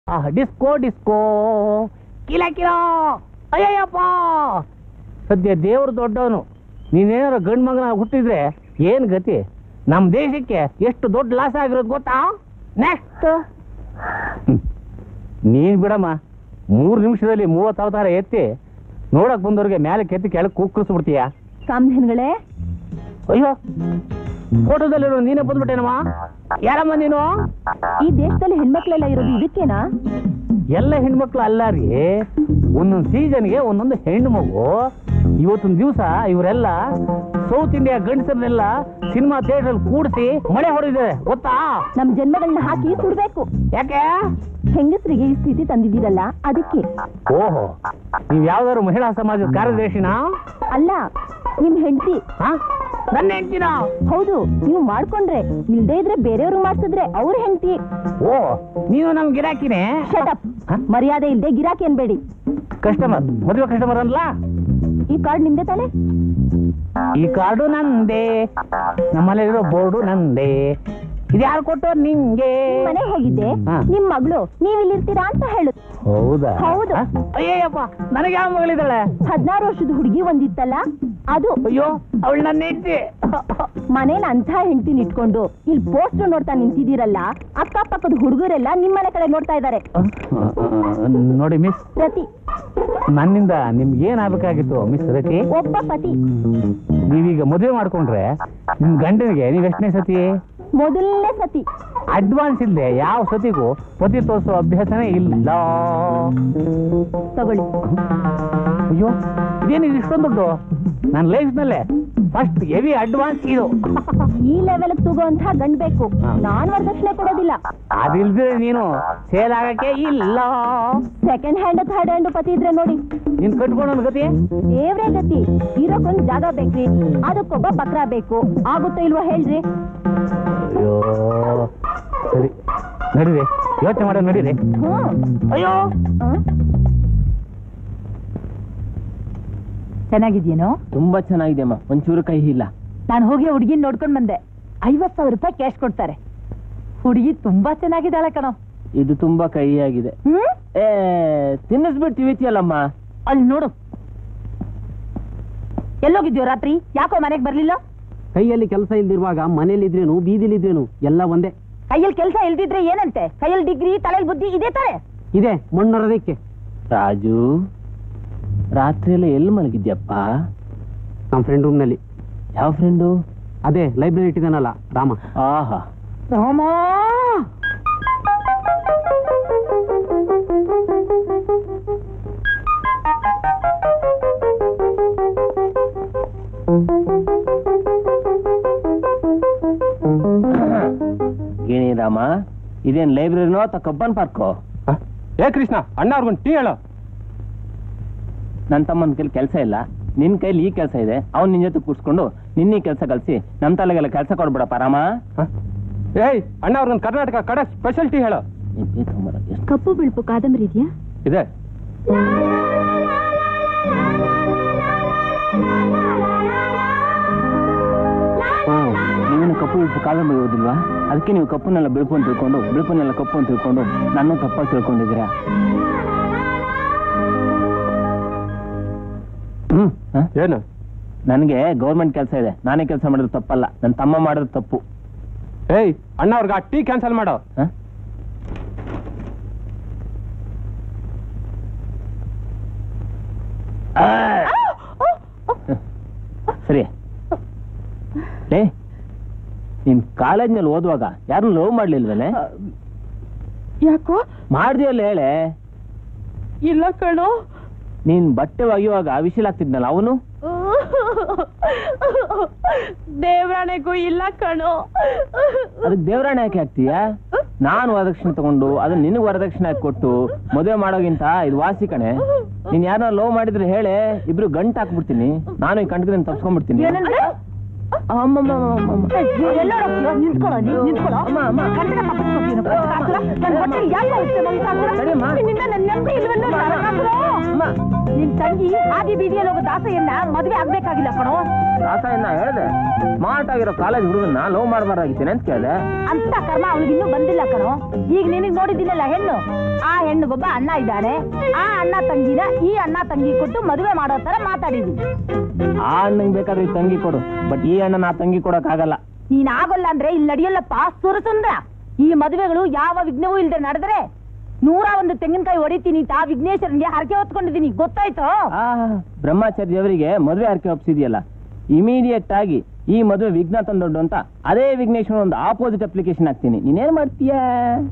ಆಹ್, disco disco ಕಿಲ kilo ಅಯ್ಯಯ್ಯಪ್ಪ ಸದ್ಯ ದೇವ್ರು ದೊಡ್ಡವನು ನೀನೇನಾರು ಗಂಡು ಮಗನ ಹುಟ್ಟಿದ್ರೆ ಏನು ಗತಿ ನಮ್ಮ ದೇಶಕ್ಕೆ ಎಷ್ಟು ದೊಡ್ಡ ಲಾಸ್ ಆಗಿರೋದು ಗೊತ್ತಾ ನೆಕ್ಸ್ಟ್ ನೀನ್ ಬಿಡಮ್ಮ ಮೂರು ನಿಮಿಷದಲ್ಲಿ ಮೂವತ್ತು ಅವತಾರ ಎತ್ತಿ ನೋಡಕ್ ಬಂದವ್ರಿಗೆ ಮೇಲೆ ಕೆತ್ತಿ ಕೆಳಗೆ ಕುಕ್ಕರಿಸ್ಬಿಡ್ತೀಯ ಕಾಮಧೇನ್ಗಳೇ ಅಯ್ಯೋ ಫೋಟೋದಲ್ಲಿರೋ ನೀನೇ ಬಂದ್ಬಿಟ್ಟೇನಮ್ಮ ಯಾರಮ್ಮ ನೀನು ಈ ದೇಶದಲ್ಲಿ ಹೆಣ್ಮಕ್ಳೆಲ್ಲ ಇರೋದು ಇದಕ್ಕೇನಾ ಎಲ್ಲ ಹೆಣ್ಮಕ್ಳು ಅಲ್ಲ ರೀ ಒಂದೊಂದು ಸೀಸನ್ಗೆ ಒಂದೊಂದು ಹೆಣ್ಣು ಮಗು ಇವತ್ತೊಂದು ದಿವಸ ಇವರೆಲ್ಲ ಸೌತ್ ಇಂಡಿಯಾ ಗಂಡಸರನ್ನೆಲ್ಲ ಸಿನಿಮಾ ಥಿಯೇಟರ್ ಕೂಡಿಸಿ ಮಳೆ ಹೊಡೆದಿದೆ ಗೊತ್ತಾ ನಮ್ ಜನ್ಮಗಳನ್ನ ಹಾಕಿ ಸುಡ್ಬೇಕು ಯಾಕೆ ಹೆಂಗಸರಿಗೆ ಈ ಸ್ಥಿತಿ ತಂದಿದ್ದೀರಲ್ಲ ಅದಕ್ಕೆ ಓಹೋ ನೀವ್ ಯಾವ್ದಾದ್ರು ಮಹಿಳಾ ಸಮಾಜದ ಕಾರ್ಯದರ್ಶಿನಾ ಅಲ್ಲ ನಿಮ್ ಹೆಂಡತಿ ಹಾ ನನ್ನ ಹೆಂಡ್ತಿನ ಹೌದು ನೀವು ಮಾಡ್ಕೊಂಡ್ರೆ ಇಲ್ದೇ ಇದ್ರೆ ಬೇರೆಯವ್ರು ಮಾಡ್ಸಿದ್ರೆ ಅವ್ರ ಹೆಂಡತಿ ಓ ನೀನು ನಮ್ ಗಿರಾಕಿನೇ ಶಟಪ್ ಹ? ಮರ್ಯಾದೆ ಇಲ್ದೆ ಗಿರಾಕಿ ಅನ್ಬೇಡಿ ಕಸ್ಟಮರ್ ಮದುವೆ ಕಸ್ಟಮರ್ ಅನ್ಲ ಈ ಕಾರ್ಡ್ ನಿಮ್ದೆ ತಾನೆ ಈ ಕಾರ್ಡು ನಂದೇ ನಮ್ಮಲ್ಲಿರೋ ಬೋರ್ಡು ನಂದೇ ಇದು ಯಾರು ಕೊಟ್ಟೋರ್ ನಿಂಗೆ ಮನೆಗೆ ಹೋಗಿದ್ದೆ ಹಾ. ನಿಮ್ ಮಗಳು ನೀವ್ ಇಲ್ಲಿರ್ತೀರಾ ಅಂತ ಹೇಳು ಹೌದಾ ಹೌದು. ಹ? ಅಯ್ಯಯ್ಯಪ್ಪ ನನಗೆ ಯಾವ ಮಗಳಿದ್ದಾಳೆ ಹದಿನಾರು ವರ್ಷದ ಹುಡುಗಿ ಒಂದಿತ್ತಲ್ಲ ಅದು ಅಯ್ಯೋ ಅವಳು ನನ್ನ ಹೆಂಡತಿ ಮನೇಲಿ ಅಂಥ ಹೆಂಡತಿನ ಇಟ್ಕೊಂಡು ಇಲ್ಲಿ ಪೋಸ್ಟ್ ನೋಡ್ತಾ ನಿಂತಿದ್ದೀರಲ್ಲ ಅಕ್ಕಪಕ್ಕದ ಹುಡುಗರೆಲ್ಲ ನಿಮ್ಮನೆ ಕಡೆ ನೋಡ್ತಾ ಇದ್ದಾರೆ ನೋಡಿ ಮಿಸ್ ಪ್ರತಿ ನನ್ನಿಂದ ನಿಮ್ಗೆ ಏನಾಗಬೇಕಾಗಿತ್ತು ಮಿಸ್ ರತಿ ಒಬ್ಬ ಪತಿ ನೀವೀಗ ಮದುವೆ ಮಾಡ್ಕೊಂಡ್ರೆ ನಿಮ್ ಗಂಡನಿಗೆ ನೀವ್ ಎಷ್ಟನೇ ಸತಿ ಮೊದಲನೇ ಸತಿ ಅಡ್ವಾನ್ಸ್ ಇಲ್ಲದೆ ಯಾವ ಸತಿಗೂ ಪತಿ ತೋರಿಸೋ ಅಭ್ಯಾಸನೇ ಇಲ್ಲ ತಗೊಳ್ಳಿ ಅಯ್ಯೋ ಇದೇನಿದು ಇಷ್ಟೊಂದು ದುಡ್ಡು ನನ್ನ ಲೈಫ್ನಲ್ಲೇ ಫಸ್ಟ್ ಹೆವಿ ಅಡ್ವಾನ್ಸ್ ಇದು ಈ ಲೆವೆಲ್ ತಗೋಂತ ಗಂಡ್ ಬೇಕು ಹಾ. ನಾನ್ ವರದಕ್ಷಿಣೆ ಕೊಡೋದಿಲ್ಲ ಅದಿಲ್ದ್ರೆ ನೀನು ಸೇಲ್ ಆಗಕ್ಕೆ ಇಲ್ಲ ಸೆಕೆಂಡ್ ಹ್ಯಾಂಡ್ ಥರ್ಡ್ ಹ್ಯಾಂಡ್ ಪತಿ ಇದ್ರೆ ನೋಡಿ ನೀನ್ ಕಟ್ಕೊಂಡು ಗತಿ ದೇವ್ರೇ ಗತಿ ಇರೋಕೊಂದ್ ಜಾಗ ಬೇಕ್ರಿ ಅದಕ್ಕೊಬ್ಬ ಬಕ್ರ ಬೇಕು ಆಗುತ್ತೋ ಇಲ್ವೋ ಹೇಳ್ರಿ ಅಯ್ಯೋ ಸರಿ ನಡೀರಿ ಯೋಚನೆ ಮಾಡೋ ನಡೀರಿ ಹ್ಮ್ ಅಯ್ಯೋ ಹ? ಚೆನ್ನಾಗಿದ್ಯೇನೋ ತುಂಬಾ ಚೆನ್ನಾಗಿದೆಯಮ್ಮ ಒಂಚೂರು ಕೈ ಇಲ್ಲ ನಾನು ಹೋಗಿ ಹುಡುಗಿನ ನೋಡ್ಕೊಂಡ್ ಬಂದೆ ಐವತ್ ಸಾವಿರ ರೂಪಾಯಿ ಕ್ಯಾಶ್ ಕೊಡ್ತಾರೆ ಹುಡುಗಿ ತುಂಬಾ ಚೆನ್ನಾಗಿದ್ದಾಳೆ ಕಣೋ ಇದು ತುಂಬಾ ಕೈಯಾಗಿದೆ ಹ್ಮ್ ಏ ತಿನ್ನಿಸ್ಬಿಟ್ಟು ತಿವಿತಿಯಲ್ಲಮ್ಮ ಅಲ್ಲಿ ನೋಡು ಎಲ್ಲೋಗಿದ್ಯೋ ರಾತ್ರಿ ಯಾಕೋ ಮನೆಗ್ ಬರ್ಲಿಲ್ಲ ಕೈಯಲ್ಲಿ ಕೆಲಸ ಇಲ್ದಿರುವಾಗ ಮನೇಲಿದ್ರೇನು ಬೀದಿಲಿದ್ರೇನು ಎಲ್ಲ ಒಂದೇ ಕೈಯಲ್ಲಿ ಕೆಲಸ ಇಲ್ದಿದ್ರೆ ಏನಂತೆ ಕೈಯಲ್ಲಿ ಡಿಗ್ರಿ ತಲೆಯಲ್ಲಿ ಬುದ್ಧಿ ಇದೇ ತಾರೆ ಇದೆ ಮಣ್ಣೊರದಕ್ಕೆ ರಾಜು ರಾತ್ರಿ ಎಲ್ಲ ಎಲ್ಲಿ ಮಲಗಿದ್ಯಪ್ಪ ನಮ್ಮ ಫ್ರೆಂಡ್ ರೂಮ್ನಲ್ಲಿ ಯಾವ ಫ್ರೆಂಡು ಅದೇ ಲೈಬ್ರರಿ ಇಟ್ಟಿದ್ದಾನಲ್ಲ ರಾಮ ಆಹಾ ರಾಮ ಗಿಣಿ ರಾಮ ಇದೇನ್ ಲೈಬ್ರರಿನೋ ಅಥವಾ ಕಬ್ಬನ್ ಪಾರ್ಕೋ ಏ ಕೃಷ್ಣ ಅಣ್ಣ ಅವ್ರಿಗೊಂದು ಟೀ ಹೇಳೋ ನನ್ನ ತಮ್ಮನ ಕೈಲಿ ಕೆಲಸ ಇಲ್ಲ ನಿನ್ ಕೈಲಿ ಈ ಕೆಲಸ ಇದೆ ಅವ್ನ್ ನಿನ್ ಜೊತೆ ಕೂರ್ಸ್ಕೊಂಡು ನಿನ್ನ ಕೆಲಸ ಕಲ್ಸಿ ನಮ್ ತಲೆಗೆಲ್ಲ ಕೆಲಸ ಕೊಡ್ಬಿಡಪ್ಪ ರಾಮ ಏಯ್ ಅಣ್ಣ ಅವ್ರಿಗೊಂದು ಕರ್ನಾಟಕ ಕಡೆ ಸ್ಪೆಷಲ್ ಟೀ ಹೇಳೋ ಈ ಟೀ ತಗೊಂಬರ, ಎಷ್ಟು ಕಪ್ಪು ಬಿಳುಪು ಕಾದಂಬರಿ ಇದೆಯಾ ಇದೆ ನೀವೇನು ಕಪ್ಪು ಬಿಳುಪು ಕಾದಂಬರಿ ಓದಿಲ್ವಾ ಅದಕ್ಕೆ ನೀವು ಕಪ್ಪನ್ನೆಲ್ಲ ಬಿಳುಪು ಅಂತ ತಿಳ್ಕೊಂಡು ಬಿಳುಪನ್ನೆಲ್ಲ ಕಪ್ಪು ಅಂತ ತಿಳ್ಕೊಂಡು ನಾನು ತಪ್ಪಾಗಿ ತಿಳ್ಕೊಂಡಿದ್ದೀರಾ ಹ್ಮ್ ಹ? ಏನು ನನಗೆ ಗೌರ್ಮೆಂಟ್ ಕೆಲಸ ಇದೆ ನಾನೇ ಕೆಲಸ ಮಾಡಿದ್ರೆ ತಪ್ಪಲ್ಲ ನನ್ನ ತಮ್ಮ ಮಾಡಿದ್ರೆ ತಪ್ಪು ಏಯ್ ಅಣ್ಣ ಅವ್ರಿಗೆ ಆ ಟೀ ಕ್ಯಾನ್ಸಲ್ ಮಾಡೋ ಹ? ಆ! ಸರಿ ಲೇ ನೀನ್ ಕಾಲೇಜ್ನಲ್ಲಿ ಓದುವಾಗ ಯಾರು ಲವ್ ಮಾಡ್ಲಿಲ್ವಲೆ ಯಾಕೋ ಮಾಡ್ದಿಯಲ್ಲ ಹೇಳೆ ಇಲ್ಲ ಕಣೋ ನೀನ್ ಬಟ್ಟೆ ಒಗೆಯುವಾಗ ವಿಶಿಲ್ ಆಗ್ತಿದ್ನಲ್ಲ ಅವನು ದೇವರಾಣೆಗೂ ಇಲ್ಲ ಕಣೋ ಅದಕ್ಕೆ ದೇವರಾಣೆ ಯಾಕೆ ಹಾಕ್ತೀಯ ನಾನು ವರದಕ್ಷಿಣೆ ತಗೊಂಡು ಅದನ್ನ ನಿನಗೆ ವರದಕ್ಷಿಣೆ ಹಾಕಿ ಕೊಟ್ಟು ಮದುವೆ ಮಾಡೋಗಿಂತ ಇದು ವಾಸಿ ಕಣೆ ನೀನ್ ಯಾರನ್ನ ಲವ್ ಮಾಡಿದ್ರೆ ಹೇಳೆ ಇಬ್ರು ಗಂಟ್ ಹಾಕ್ಬಿಡ್ತೀನಿ ನಾನು ಈ ಕಂಟಕದಿಂದ ತಪ್ಸ್ಕೊಂಡ್ಬಿಡ್ತೀನಿ ಏನಂದ್ರೆ ಅಮ್ಮಮ್ಮಮ್ಮಮ್ಮಮ್ಮ. ನಿಂತ್ಕೊಳ್ಳೋ ನೀನ್ ನಿಂತ್ಕೊಳ್ಳೋ ಅಮ್ಮ, ಅಮ್ಮ. ಕನ್ನಡ ತಪ್ಪಿಸ್ಕೊತೀನಿ. ನನ್ನ ಹೊಟ್ಟೆಲಿ ಯಾಕೆ ಇರುತ್ತೆ ನನ್ನ ಕಾಸುರ? ಸರಿಯಮ್ಮ. ನಿನ್ನಿಂದ ನನ್ನ ನೆಮ್ಮದಿ ಇಲ್ವಲ್ಲ ನರಕಾಸುರ? ನಿನ್ ತಂಗಿ ಹಾದಿ ಬೀದಿಯಲ್ಲಿ ಹೋಗೋ ದಾಸೆಯನ್ನ ಮದ್ವೆ ಆಗ್ಬೇಕಾಗಿಲ್ಲ ಕಣೋ ರಾಸಾಯನ ಹೇಳ್ದೆ ಸ್ಮಾರ್ಟ್ ಆಗಿರೋ ಕಾಲೇಜ್ ಹುಡುಗನ್ನ ಲವ್ ಮಾಡಬಾರ್ದಾಗಿತ್ತೇನೆ ಅಂತ ಕೇಳಿದೆ ಅಂತ ಕರ್ಮ ಅವಳಿಗೆ ಇನ್ನೂ ಬಂದಿಲ್ಲ ಕಣೋ ಈಗ ನಿನಗ್ ನೋಡಿದಿಲ್ಲಲ್ಲ ಹೆಣ್ಣು ಆ ಹೆಣ್ಣುಗೊಬ್ಬ ಅಣ್ಣ ಇದ್ದಾನೆ ಆ ಅಣ್ಣ ತಂಗಿನ ಈ ಅಣ್ಣ ತಂಗಿ ಕೊಟ್ಟು ಮದುವೆ ಮಾಡೋ ತರ ಮಾತಾಡಿದ್ವಿ ಆ ಅಣ್ಣಂಗ್ ಬೇಕಾದ್ರೆ ಈ ತಂಗಿ ಕೊಡು ಬಟ್ ಈ ಅಣ್ಣ ನಾ ತಂಗಿ ಕೊಡಕ್ ಆಗಲ್ಲ ನೀನ್ ಆಗೋಲ್ಲ ಅಂದ್ರೆ ಇಲ್ಲಿ ನಡೆಯಲ್ಲಪ್ಪ ಸುರಸುಂದ್ರ ಈ ಮದುವೆಗಳು ಯಾವ ವಿಘ್ನವೂ ಇಲ್ದೆ ನಡೆದ್ರೆ ನೂರ ಒಂದು ತೆಂಗಿನಕಾಯಿ ಹೊಡಿತೀನಿ ತಾ ವಿಘ್ನೇಶ್ವರನ್ಗೆ ಹರಕೆ ಹೊತ್ಕೊಂಡಿದ್ದೀನಿ ಗೊತ್ತಾಯ್ತು ಆ ಬ್ರಹ್ಮಚಾರಿ ಅವರಿಗೆ ಮದುವೆ ಹರಕೆ ಒಪ್ಸಿದ್ಯಲ್ಲ ಇಮಿಡಿಯೇಟ್ ಆಗಿ ಈ ಮದುವೆ ವಿಘ್ನ ತಂದೊಡ್ಡು ಅಂತ ಅದೇ ವಿಘ್ನೇಶ್ವರ ಒಂದು ಆಪೋಸಿಟ್ ಅಪ್ಲಿಕೇಶನ್ ಹಾಕ್ತೀನಿ ನೀನೇನ್ ಮಾಡ್ತೀಯ